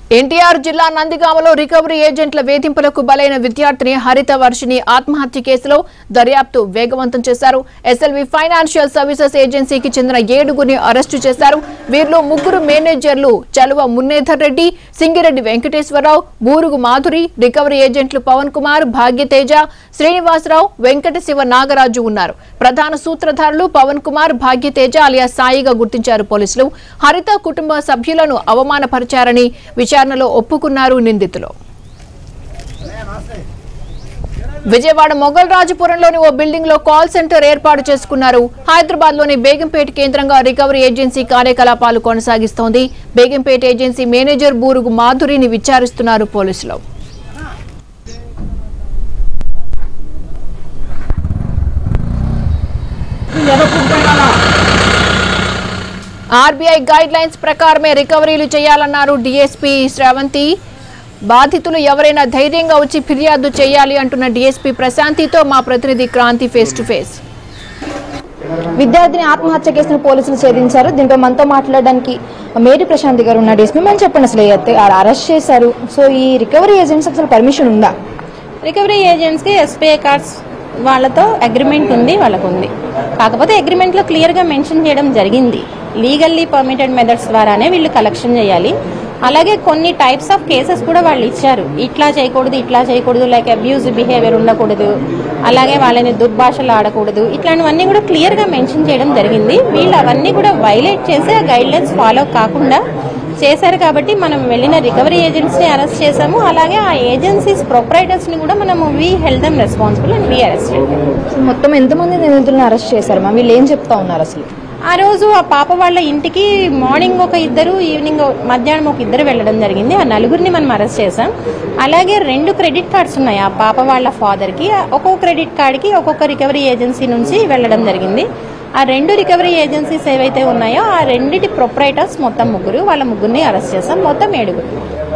ఎన్టీఆర్ జిల్లా నందిగామలో రికవరీ ఏజెంట్ల వేధింపులకు బలైన విద్యార్థిని హరిత వర్షిని ఆత్మహత్య కేసులో దర్యాప్తు వేగవంతం చేశారు ఎస్ఎల్వి ఫైనాన్షియల్ సర్వీసెస్ ఏజెన్సీకి చెందిన ఏడుగురిని అరెస్టు చేశారు వీరిలో ముగ్గురు మేనేజర్లు చలువ మున్నేధర్ రెడ్డి సింగిరెడ్డి వెంకటేశ్వరరావు బూరుగు మాధురి రికవరీ ఏజెంట్లు పవన్ కుమార్ భాగ్యతేజ శ్రీనివాసరావు వెంకట శివ నాగరాజు ఉన్నారు ప్రధాన సూత్రధారులు పవన్ కుమార్ భాగ్యతేజ అలియా సాయిగా గుర్తించారు పోలీసులు హరిత కుటుంబ సభ్యులను అవమానపరిచారని విచారణలో ఒప్పుకున్నారు నిందితులు విజయవాడ మొఘల్ రాజపురంలోని ఓ బిల్డింగ్ లో కాల్ సెంటర్ ఏర్పాటు చేసుకున్నారు హైదరాబాద్ లోని బేగంపేట కేంద్రంగా రికవరీ ఏజెన్సీ కార్యకలాపాలు కొనసాగిస్తోంది బేగంపేట ఏజెన్సీ మేనేజర్ బూరుగు మాధురిని విచారిస్తున్నారు పోలీసులు ఆర్బీఐ గైడ్ లైన్స్ ప్రకారమే రికవరీలు చేయాలన్నారు డీఎస్పీ శ్రవంతి బాధితులు ఎవరైనా ధైర్యంగా వచ్చి ఫిర్యాదు చేయాలి అంటున్న డీఎస్పీ ప్రశాంతితో మా ప్రతినిధి క్రాంతి ఫేస్ టు ఫేస్ విద్యార్థిని ఆత్మహత్య కేసును పోలీసులు ఛేదించారు దీనిపై మనతో మాట్లాడడానికి మేరీ ప్రశాంతి గారు ఉన్నారు ఎస్పీ మనం చెప్పండి అసలు అయితే అరెస్ట్ చేశారు సో ఈ రికవరీ ఏజెన్సీ అసలు పర్మిషన్ ఉందా రికవరీ ఏజెంట్స్కి ఎస్బీఐ కార్డ్స్ వాళ్ళతో అగ్రిమెంట్ ఉంది వాళ్ళకు ఉంది కాకపోతే అగ్రిమెంట్లో క్లియర్గా మెన్షన్ చేయడం జరిగింది లీగల్లీ పర్మిటెడ్ మెథడ్స్ ద్వారానే వీళ్ళు కలెక్షన్ చేయాలి అలాగే కొన్ని టైప్స్ ఆఫ్ కేసెస్ కూడా వాళ్ళు ఇచ్చారు ఇట్లా చేయకూడదు ఇట్లా చేయకూడదు లైక్ అబ్యూజ్ బిహేవియర్ ఉండకూడదు అలాగే వాళ్ళని దుర్భాషలు ఆడకూడదు ఇట్లాంటివన్నీ కూడా క్లియర్గా మెన్షన్ చేయడం జరిగింది వీళ్ళు అవన్నీ కూడా వైలేట్ చేసి ఆ గైడ్ లైన్స్ ఫాలో కాకుండా చేశారు కాబట్టి మనం వెళ్ళిన రికవరీ ఏజెన్సీని అరెస్ట్ చేశాము అలాగే ఆ ఏజెన్సీస్ ప్రొపరైటర్స్ ని కూడా మనము we held them responsible and we arrest so మొత్తం ఎంతమంది నిందితులను అరెస్ట్ చేశారు మా వీళ్ళు ఏం చెప్తా ఉన్నారు అసలు ఆ రోజు ఆ పాప వాళ్ళ ఇంటికి మార్నింగ్ ఒక ఇద్దరు ఈవినింగ్ మధ్యాహ్నం ఒక ఇద్దరు వెళ్ళడం జరిగింది ఆ నలుగురిని మనం అరెస్ట్ చేశాం అలాగే రెండు క్రెడిట్ కార్డ్స్ ఉన్నాయి ఆ పాప వాళ్ళ ఫాదర్కి ఒక్కొక్క క్రెడిట్ కార్డ్కి ఒక్కొక్క రికవరీ ఏజెన్సీ నుంచి వెళ్ళడం జరిగింది ఆ రెండు రికవరీ ఏజెన్సీస్ ఏవైతే ఉన్నాయో ఆ రెండిటి ప్రొపరైటర్స్ మొత్తం ముగ్గురు వాళ్ళ ముగ్గురిని అరెస్ట్ చేశాం మొత్తం ఏడుగురు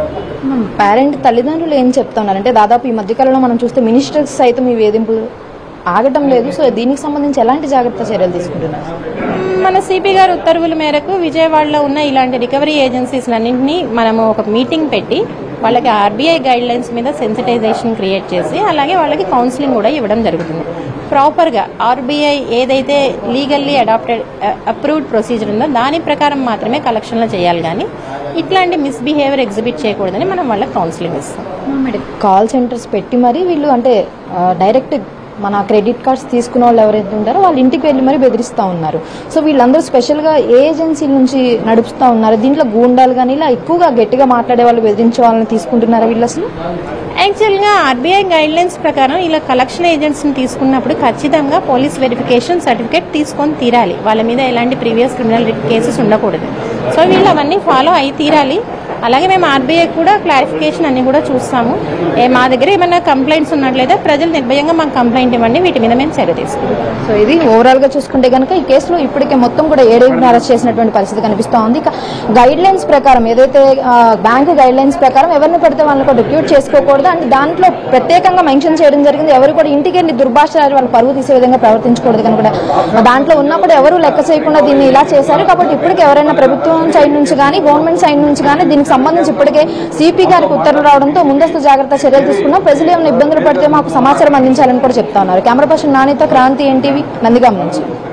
పేరెంట్ తల్లిదండ్రులు ఏం చెప్తా ఉన్నారు అంటే దాదాపు ఈ మధ్యకాలంలో మనం చూస్తే మినిస్టర్స్ సైతం ఈ వేధింపులు ఆగటం లేదు సో దీనికి సంబంధించి ఎలాంటి జాగ్రత్త చర్యలు తీసుకుంటున్నారు మన సిపి గారి ఉత్తర్వుల మేరకు విజయవాడలో ఉన్న ఇలాంటి రికవరీ ఏజెన్సీస్ అన్నింటినీ మనము ఒక మీటింగ్ పెట్టి వాళ్ళకి ఆర్బీఐ గైడ్ లైన్స్ మీద సెన్సిటైజేషన్ క్రియేట్ చేసి అలాగే వాళ్ళకి కౌన్సిలింగ్ కూడా ఇవ్వడం జరుగుతుంది ప్రాపర్గా ఆర్బీఐ ఏదైతే లీగల్లీ అడాప్టెడ్ అప్రూవ్డ్ ప్రొసీజర్ ఉందో దాని ప్రకారం మాత్రమే కలెక్షన్లు చేయాలి కానీ ఇట్లాంటి మిస్బిహేవియర్ ఎగ్జిబిట్ చేయకూడదని మనం వాళ్ళకి కౌన్సిలింగ్ ఇస్తాం కాల్ సెంటర్స్ పెట్టి మరి వీళ్ళు అంటే ఆ, డైరెక్ట్ మన క్రెడిట్ కార్డ్స్ తీసుకున్న వాళ్ళు ఎవరైతే ఉంటారో వాళ్ళ ఇంటికి వెళ్ళి మరి బెదిరిస్తూ ఉన్నారు సో వీళ్ళందరూ స్పెషల్గా ఏ ఏజెన్సీ నుంచి నడుపుతూ ఉన్నారు దీంట్లో గూండాలు కానీ ఇలా ఎక్కువగా గట్టిగా మాట్లాడే వాళ్ళు బెదిరించే వాళ్ళని తీసుకుంటున్నారా వీళ్ళు అసలు యాక్చువల్గా ఆర్బీఐ గైడ్ లైన్స్ ప్రకారం ఇలా కలెక్షన్ ఏజెంట్స్ని తీసుకున్నప్పుడు ఖచ్చితంగా పోలీస్ వెరిఫికేషన్ సర్టిఫికేట్ తీసుకొని తీరాలి వాళ్ళ మీద ఎలాంటి ప్రీవియస్ క్రిమినల్ కేసెస్ ఉండకూడదు సో వీళ్ళు అవన్నీ ఫాలో అయి తీరాలి అలాగే మేము ఆర్బీఐ కూడా క్లారిఫికేషన్ అన్ని కూడా చూస్తాము ఏ మా దగ్గర ఏమైనా కంప్లైంట్స్ ఉన్నట్లయితే ప్రజలు నిర్భయంగా మాకు కంప్లైంట్ ఇవ్వండి వీటి మీద మేము చర్య తీసుకుంటాం సో ఇది ఓవరాల్ గా చూసుకుంటే కనుక ఈ కేసులో ఇప్పటికే మొత్తం కూడా ఏడేళ్ళని అరెస్ట్ చేసినటువంటి పరిస్థితి కనిపిస్తూ ఉంది ఇక గైడ్ లైన్స్ ప్రకారం ఏదైతే ఆ, బ్యాంకు గైడ్ లైన్స్ ప్రకారం ఎవరిని పడితే వాళ్ళని కూడా రిక్రూట్ చేసుకోకూడదు అండ్ దాంట్లో ప్రత్యేకంగా మెన్షన్ చేయడం జరిగింది ఎవరు కూడా ఇంటికి వెళ్ళి దుర్భాష వాళ్ళు పరువు తీసే విధంగా ప్రవర్తించకూడదు కనుక కూడా దాంట్లో ఉన్నా కూడా ఎవరు లెక్క చేయకుండా దీన్ని ఇలా చేశారు కాబట్టి ఇప్పటికి ఎవరైనా ప్రభుత్వం సైడ్ నుంచి కానీ గవర్నమెంట్ సైడ్ నుంచి కానీ దీనికి సంబంధించి ఇప్పటికే సిపి గారికి ఉత్తర్వులు రావడంతో ముందస్తు జాగ్రత్త చర్యలు తీసుకున్నాం ప్రజలు ఏమైనా ఇబ్బందులు పడితే మాకు సమాచారం అందించాలని కూడా చెప్తా ఉన్నారు కెమెరా పర్సన్ నానితో క్రాంతి ఎన్టీవీ నందిగాం నుంచి